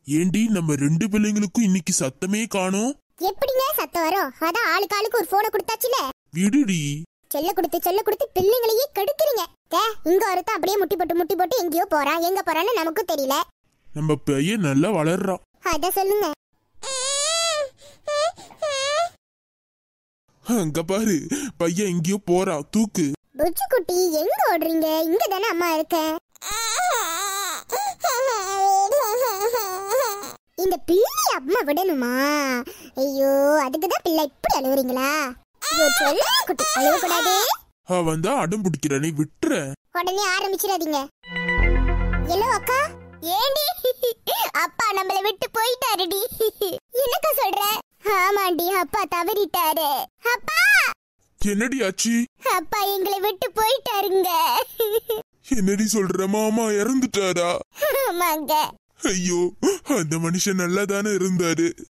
ஏண்டி நம்ம ரெண்டு பிள்ளைங்களுக்கும் இன்னைக்கு சத்தமே காணோம் எப்படிங்க சத்தம் வரும் அதான் ஆளுக்கு ஆளுக்கு ஒரு போனை கொடுத்தாச்சுல விடுடி செல்ல கொடுத்து செல்ல கொடுத்து பிள்ளைங்களையே கெடுக்குறீங்க தே இங்க ஒருத்தன் அப்படியே முட்டி போட்டு முட்டி போட்டு எங்கேயோ போறான் எங்க போறான்னு நமக்கும் தெரியல நம்ம பையன் நல்லா வளர்றான் அத சொல்லுங்க அங்க பாரு பையன் எங்கேயோ போறான் தூக்கு புச்சு குட்டி எங்க ஓடுறீங்க இங்க தானே அம்மா இருக்கேன் இந்த பிள்ளை அம்மா விடணுமா ஐயோ அதுக்கு தான் பிள்ளை இப்படி அழுவுறீங்களா ஐயோ சொல்ல குட்டி அழுவ கூடாது அவன் தான் அடம் பிடிக்கிறானே விட்டுற உடனே ஆரம்பிச்சிடாதீங்க எல்லோ அக்கா ஏண்டி அப்பா நம்மள விட்டு போயிட்டாருடி என்னக்கா சொல்ற ஆமாண்டி அப்பா தவறிட்டாரு அப்பா என்னடி ஆச்சு அப்பா எங்களை விட்டு போயிட்டாருங்க என்னடி சொல்ற மாமா இறந்துட்டாரா ஆமாங்க ஐயோ அந்த மனுஷன் நல்லா தானே இருந்தாரு